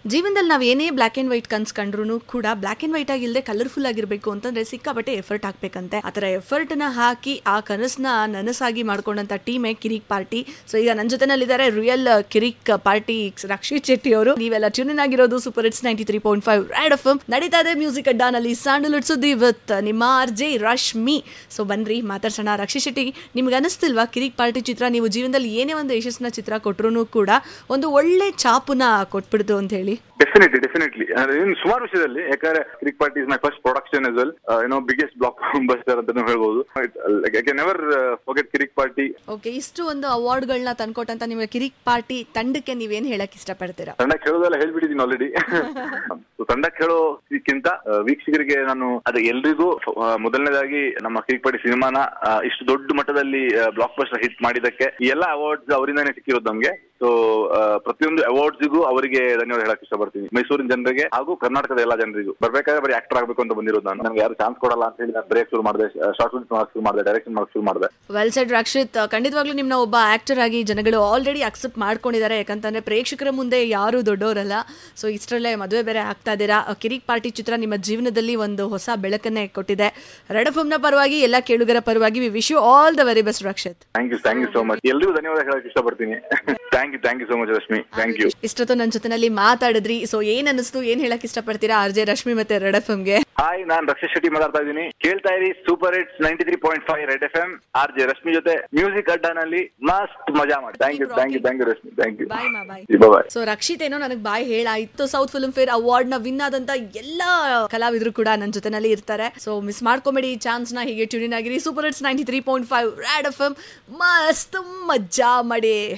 ಜೀವನದಲ್ಲಿ ನಾವು ಏನೇ ಬ್ಲ್ಯಾಕ್ ಅಂಡ್ ವೈಟ್ ಕನ್ಸ್ಕೊಂಡ್ರು ಕೂಡ ಬ್ಲ್ಯಾಕ್ ಅಂಡ್ ವೈಟ್ ಆಗಿಲ್ಲದೆ ಕಲರ್ಫುಲ್ ಆಗಿರ್ಬೇಕು ಅಂತಂದ್ರೆ ಸಿಕ್ಕಾಪಟ್ಟೆ ಎಫರ್ಟ್ ಹಾಕ್ಬೇಕಂತೆ ಆ ಥರ ಎಫರ್ಟ್ ನ ಹಾಕಿ ಆ ಕನಸನ್ನ ನನಸಾಗಿ ಮಾಡ್ಕೊಂಡಂತ ಟೀಮೇ ಕಿರಿಕ್ ಪಾರ್ಟಿ ಸೊ ಈಗ ನನ್ನ ಜೊತೆನಲ್ಲಿದ್ದಾರೆ ರಿಯಲ್ ಕಿರಿಕ್ ಪಾರ್ಟಿ ರಕ್ಷಿತ್ ಶೆಟ್ಟಿ ಅವರು ನೀವೆಲ್ಲ ಟ್ಯೂನ್ ಆಗಿರೋದು super it's ninety three point five Red F ನಡೀತಾ ಇದೆ ಮ್ಯೂಸಿಕ್ ಅಡ್ಡಾನಲ್ಲಿ ಸ್ಯಾಂಡಲ್ವುಡ್ ಸುದ್ದಿ ವಿತ್ ನಿಮ್ಮ ಆರ್ ಜೆ ರಶ್ಮಿ ಸೊ ಬನ್ರಿ ಮಾತಾಡ್ಸೋಣ ರಕ್ಷಿತ್ ಶೆಟ್ಟಿ ನಿಮ್ಗೆ ಅನಿಸ್ತಿಲ್ವಾ ಕಿರಿಕ್ ಪಾರ್ಟಿ ಚಿತ್ರ ನೀವು ಜೀವನದಲ್ಲಿ ಏನೇ ಒಂದು ಯಶಸ್ಸಿನ ಚಿತ್ರ ಕೊಟ್ರು ಕೂಡ ಒಂದು ಒಳ್ಳೆ ಚಾಪುನ ಕೊಟ್ಬಿಡ್ತು ಅಂತ ಹೇಳಿ ಡೆಫಿನೆಟ್ಲಿ ಡೆಫಿನೆಟ್ಲಿ ಇನ್ ಸುಮಾರು ವಿಷಯದಲ್ಲಿ ಯಾಕಂದ್ರೆ Kirik party is my first production as well ಏನೋ ಬಿಗ್ಗೆಸ್ಟ್ ಬ್ಲಾಕ್ ಬಸ್ಟರ್ ಅಂತ ಹೇಳ್ಬೋದು I can never forget Kirik party okay ಇಷ್ಟು ಒಂದು ಅವಾರ್ಡ್ಗಳನ್ನ ತಂದ್ಕೊಟ್ಟಂತ ನಿಮಗೆ ಕಿರಿಕ್ ಪಾರ್ಟಿ ತಂಡಕ್ಕೆ ನೀವೇನ್ ಹೇಳಕ್ ಇಷ್ಟಪಡ್ತೀರಾ ತಂಡ ಕೇಳೋದೆಲ್ಲ ಹೇಳ್ಬಿಟ್ಟಿದ್ದೀನಿ ಆಲ್ರೆಡಿ ತಂಡ ಕೇಳೋಕ್ಕಿಂತ ವೀಕ್ಷಕರಿಗೆ ನಾನು ಅದೇ ಎಲ್ರಿಗೂ ಆ, ಮೊದಲನೇದಾಗಿ ನಮ್ಮ ಕ್ರಿಕ್ ಪಾರ್ಟಿ ಸಿನಿಮಾನ ಆ, ಇಷ್ಟು ದೊಡ್ಡ ಮಟ್ಟದಲ್ಲಿ ಬ್ಲಾಕ್ ಬಸ್ಟರ್ ಹಿಟ್ ಮಾಡಿದಕ್ಕೆ ಈ ಎಲ್ಲ ಅವಾರ್ಡ್ಸ್ ಅವರಿಂದಾನೇ ಸಿಕ್ಕಿರೋದು ನಮ್ಗೆ ಸೊ ಪ್ರತಿಯೊಂದು ಅವಾರ್ಡ್ಸ್ಗೂ ಅವರಿಗೆ ಧನ್ಯವಾದ ಹೇಳಕ್ ಇಷ್ಟಪಡ್ತೀನಿ ಮೈಸೂರಿನ ಜನರಿಗೆ ಹಾಗೂ ಕರ್ನಾಟಕದ ಎಲ್ಲಾ ಜನರಿಗೂ ಬರ್ಬೇಕಾದ್ರೆ ಬರೀ ಆಕ್ಟರ್ ಆಗ್ಬೇಕು ಅಂತ ಬಂದಿರೋದು ನಾನು ನನಗೆ ಯಾರು ಚಾನ್ಸ್ ಕೊಡಲ್ಲ ಅಂತ ಹೇಳಿ ನಾನು ಬ್ರೇಕ್ ಶುರು ಮಾಡಿದೆ ಶಾರ್ಟ್ ಫಿಲ್ಮ್ಸ್ ಮಾಡಕ್ ಶುರು ಮಾಡಿದೆ ಡೈರೆಕ್ಷನ್ ಮಾಡಕ್ ಶುರು ಮಾಡಿದೆ ವೆಲ್ ಸೆಡ್ ರಕ್ಷಿತ್ ಖಂಡಿತವಾಗ್ಲೂ ನಿಮ್ನ ಒಬ್ಬ ಆಕ್ಟರ್ ಆಗಿ ಜನಗಳು ಆಲ್ರೆಡಿ ಅಕ್ಸೆಪ್ಟ್ ಮಾಡ್ಕೊಂಡಿದ್ದಾರೆ ಯಾಕಂತಂದ್ರೆ ಪ್ರೇಕ್ಷಕರ ಮುಂದೆ ಯಾರು ದೊಡ್ಡವರಲ್ಲ ಸೊ ಇಷ್ಟರಲ್ಲೇ ಮದುವೆ ಬೇರೆ ಆಗ್ತಾ ಇದ್ದೀರಾ ಅ, ಕಿರಿಕ್ ಪಾರ್ಟಿ ಚಿತ್ರ ನಿಮ್ಮ ಜೀವನದಲ್ಲಿ ಒಂದು ಹೊಸ ಬೆಳಕನ್ನೇ ಕೊಟ್ಟಿದೆ ರೆಡ್ ನ ಪರವಾಗಿ ಎಲ್ಲ ಕೇಳುಗರ ಪರವಾಗಿ we wish you all the very best Rakshit thank you thank you so much ಎಲ್ರಿಗೂ ಧನ್ಯವಾದ ಹೇಳಕ್ ಇಷ್ಟಪಡ್ತೀನಿ thank you thank you so much Rashmi thank you ಇಷ್ಟೊತ್ತು ನನ್ನ ಜೊತೆನಲ್ಲಿ ಮಾತಾಡಿದ್ರಿ ಸೊ ಏನ್ ಅನಿಸ್ತು ಏನ್ ಹೇಳಕ್ ಇಷ್ಟಪಡ್ತೀರಾ ಆರ್ ಜೆ ರಶ್ಮಿ ಮತ್ತೆ ರೆಡ್ ಎಫ್ ಗೆ ಹಾಯ್ ನಾನ್ ರಕ್ಷಿತ್ ಶೆಟ್ಟಿ ಮಾತಾಡ್ತಾ ಇದ್ದೀನಿ ಕೇಳ್ತಾ ಇರಿ super hits ninety three point five Red F M R J Rashmi ಜೊತೆ ಮ್ಯೂಸಿಕ್ ಅಡ್ಡಾನಲ್ಲಿ ಮಸ್ತ್ ಮಜಾ ಮಾಡಿ thank you thank you thank you Rashmi thank you bye ಮಾ ಬಾಯ್ ಬಾಯ್ ಸೊ ರಕ್ಷಿತ್ ಏನೋ ನನಗೆ ಬಾಯ್ ಹೇಳಾಯ್ತು ಸೌತ್ ಫಿಲ್ಮ್ ಫೇರ್ ಅವಾರ್ಡ್ ನ ವಿನ್ ಆದಂತ ಎಲ್ಲಾ ಕಲಾವಿದರು ಕೂಡ ನನ್ನ ಜೊತೆನಲ್ಲಿ ಇರ್ತಾರೆ ಸೊ ಮಿಸ್ ಮಾಡ್ಕೊಂಬೇಡಿ ಈ ಚಾನ್ಸ್ ನ ಹೀಗೆ ಟ್ಯೂನ್ ಆಗಿರಿ super hits ninety three point five Red F M ಮಸ್ತ್ ಮಜಾ ಮಾಡಿ